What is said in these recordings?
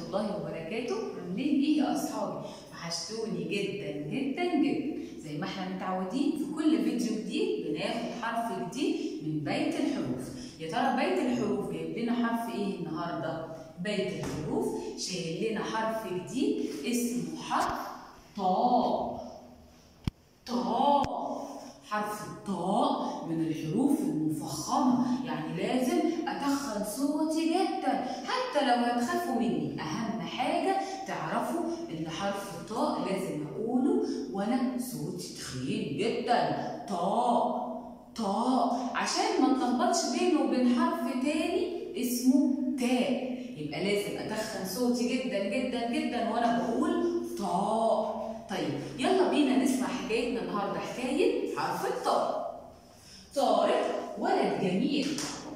الله وبركاته عاملين ايه يا اصحابي وحشتوني جدا جدا جدا زي ما احنا متعودين في كل فيديو جديد بناخد حرف جديد من بيت الحروف يا ترى بيت الحروف جايب لنا حرف ايه النهارده بيت الحروف شايل لنا حرف جديد اسمه حرف طاء طاء حرف الطاء من الحروف المفخمة يعني لازم أتخن صوتي جدا حتى لو هتخافوا مني أهم حاجة تعرفوا إن حرف الطاء لازم أقوله وأنا صوتي تخين جدا طاء طاء عشان ما نلخبطش بينه وبين حرف تاني اسمه تاء يبقى لازم أتخن صوتي جدا جدا جدا وأنا بقول طاء طيب يلا بينا نسمع حكايتنا النهارده حكايه حرف الطاء طارق ولد جميل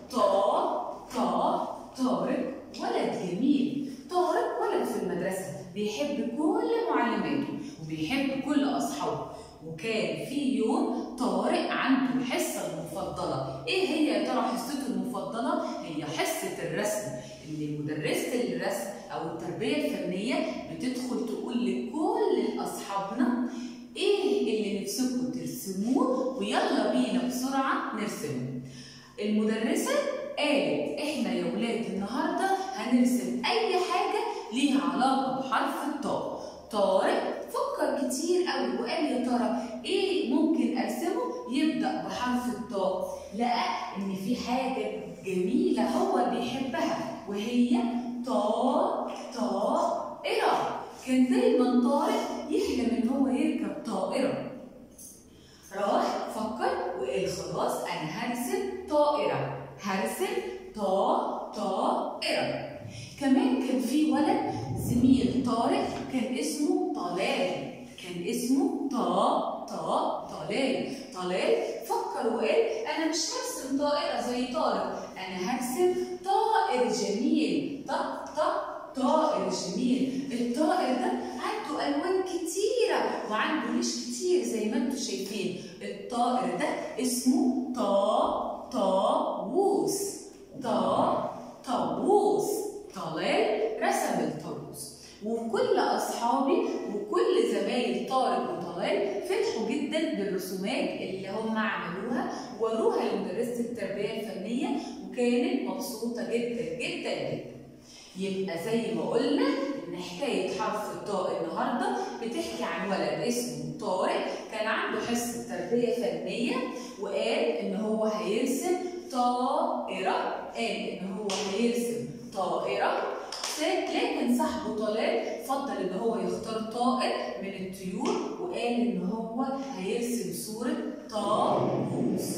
طا طا طارق ولد جميل طارق ولد في المدرسه بيحب كل معلماته وبيحب كل اصحابه وكان في يوم طارق عنده الحصه المفضله ايه هي يا ترى حصته المفضله هي حصه الرسم اللي مدرسه الرسم او التربيه الفنيه بتدخل تقول لكل اصحابنا ايه اللي نفسكم ترسموه ويلا بينا بسرعه نرسمه المدرسه قالت احنا يا ولاد النهارده هنرسم اي حاجه ليها علاقه بحرف الطاء طارق فكر كتير قوي وقال يا ترى ايه ممكن ارسمه يبدا بحرف الطاء لقى ان في حاجه جميله هو بيحبها وهي طا طائره كان دايما طارق يحلم ان هو يركب طائره راح فكر وقال خلاص انا هرسم طائره هرسم طا طائره كمان كان في ولد زميل طارق كان اسمه طلال كان اسمه طا طا طلال طلال فكر وقال انا مش هرسم طائره زي طارق انا هرسم طائر جميل طا طا طائر جميل الطائر ده عنده الوان كتيره وعنده ريش كتير زي ما انتم شايفين الطائر ده اسمه طا طاووس طا طاووس طلال رسم الطاووس وكل اصحابي وكل زمايل طارق وطلال فرحوا جدا بالرسومات اللي هم عملوها وروها لمدرسه التربيه الفنيه وكانت مبسوطه جدا جدا جدا يبقى زي ما قلنا ان حكايه حرف الطاء النهارده بتحكي عن ولد اسمه طارق كان عنده حصه تربيه فنيه وقال ان هو هيرسم طائره قال ان هو هيرسم طائره لكن صاحبه طلال فضل ان هو يختار طائر من الطيور وقال ان هو هيرسم صوره طاووس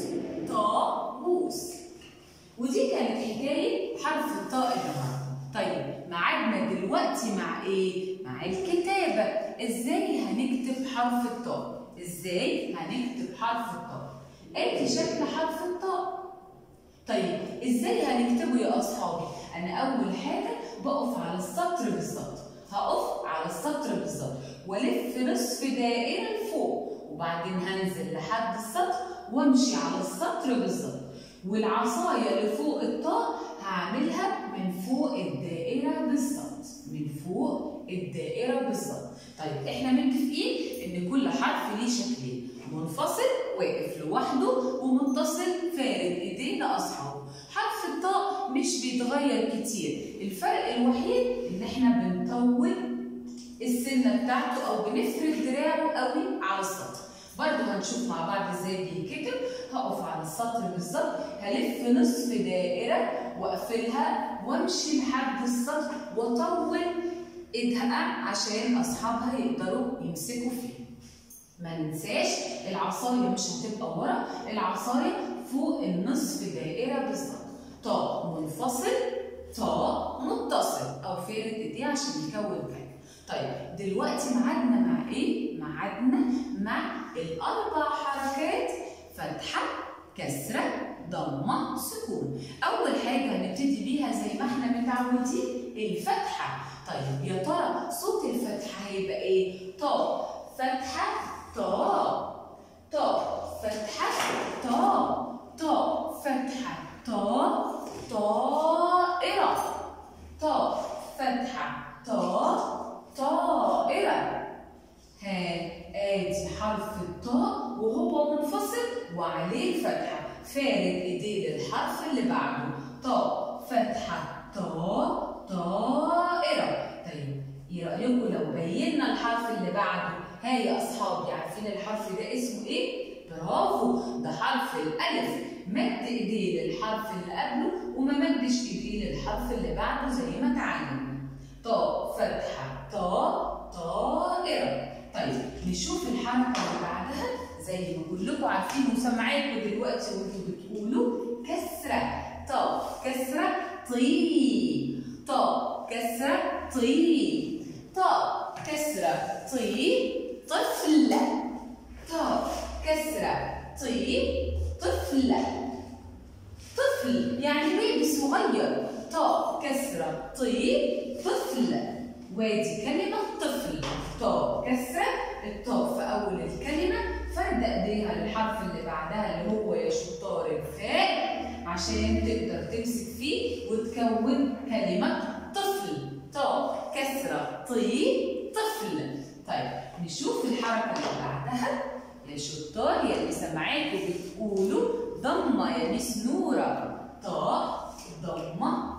طاووس ودي كانت حكايه حرف الطاء النهارده طيب ميعادنا دلوقتي مع ايه؟ مع الكتابة ازاي هنكتب حرف الطاء؟ ازاي هنكتب حرف الطاء؟ ادي شكل حرف الطاء طيب ازاي هنكتبه يا اصحابي؟ انا اول حاجة بقف على السطر بالظبط هقف على السطر بالظبط والف نصف دائرة لفوق وبعدين هنزل لحد السطر وامشي على السطر بالظبط والعصاية اللي فوق الطاء هعملها من فوق الدائرة بالظبط من فوق الدائرة بالظبط طيب احنا متفقين ان كل حرف ليه شكلين منفصل واقف لوحده ومتصل فارد ايديه لاصحابه حرف الطاء مش بيتغير كتير الفرق الوحيد ان احنا بنطول السنة بتاعته او بنفرد دراعه قوي على السطر برضه هنشوف مع بعض ازاي بيتكتب هقف على السطر بالظبط هلف نصف دائره واقفلها وامشي لحد السطر واطول ايدها عشان اصحابها يقدروا يمسكوا فيها ما ننساش العصايه مش هتبقى ورا العصايه فوق النصف دائره بالظبط طاء منفصل طاء متصل او فارد ايديه عشان يكون حاجه طيب دلوقتي ميعادنا مع ايه ميعادنا مع الاربع حركات فتحه كسره ضمه سكون اول حاجه هنبتدي بيها زي ما احنا متعودين الفتحه طيب يا ترى صوت الفتحه هيبقى ايه طاء فتحه طاء طاء فتحه طاء طاء فتحه طاء طائره طاء فتحه وعليه فتحة فارد ايديه للحرف اللي بعده طاء فتحة طاء طائرة طيب ايه رأيكم لو بينا الحرف اللي بعده ها يا أصحابي عارفين الحرف ده اسمه ايه؟ برافو ده حرف الألف مد ايديه للحرف اللي قبله وما مدش ايديه للحرف اللي بعده زي ما اتعلمنا طاء فتحة طاء طائرة طيب نشوف الحركة اللي بعدها زي ما كلكم عارفين وسامعاكم دلوقتي وانتوا بتقولوا كسرة طاء كسرة طي طاء كسرة طي طاء كسرة طي طفل طاء كسرة طي طفل طفل يعني بيبي صغير طاء كسرة طي طفل وادي كلمة طفل طاء كسرة الطاء في أول الكلمة فرد إيديها للحرف اللي بعدها اللي هو يا شطار الفاء عشان تقدر تمسك فيه وتكون كلمة طفل طاء كسرة طي طفل طيب نشوف الحركة اللي بعدها يا شطار يا اللي سامعاكوا بتقولوا ضمة يا ميس نورة طاء ضمة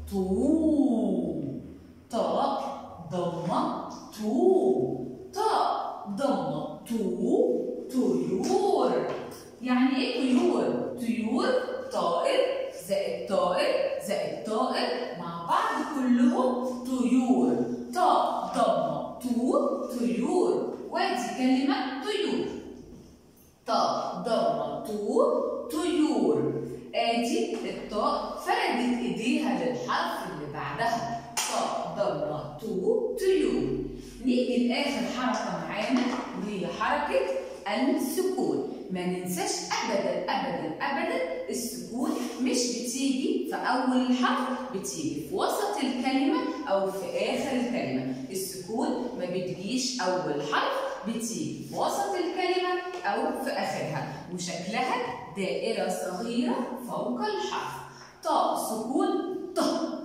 طو طاء ضمة تو طاء ضمة تو طيور يعني ايه طيور؟ طيور طائر زائد طائر زائد طائر مع بعض كلهم طيور طاء ضمة تو طيور وادي كلمة طيور طاء ضمة تو طيور ادي الطاء فردت ايديها للحرف اللي بعدها طاء ضمة تو طيور نيجي لاخر حركه معانا وهي حركه السكون ما ننساش ابدا ابدا ابدا السكون مش بتيجي في اول الحرف بتيجي في وسط الكلمه او في اخر الكلمه السكون ما بتجيش اول حرف بتيجي في وسط الكلمه او في اخرها وشكلها دائره صغيره فوق الحرف طاء سكون ط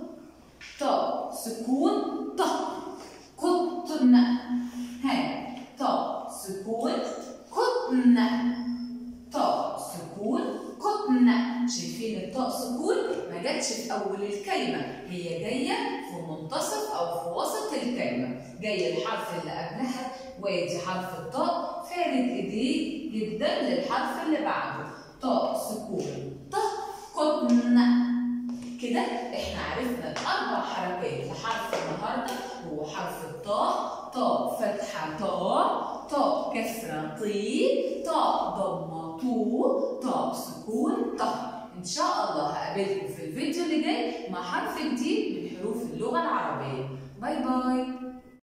طاء سكون ط قطن ها طاء سكون قطن طاء سكون قطن شايفين الطاء سكون ما جاتش في اول الكلمه هي جايه في منتصف او في وسط الكلمه جاي الحرف اللي قبلها وادي حرف الطاء فارد ايديه جدا للحرف اللي بعده طاء سكون ط قطن كده احنا عرفنا الاربع حركات لحرف النهارده هو حرف الطاء طاء فتحه طاء طاء كسره طي طاء ضمه طو طاء سكون طه ان شاء الله هقابلكم في الفيديو اللي جاي مع حرف جديد من حروف اللغه العربيه باي باي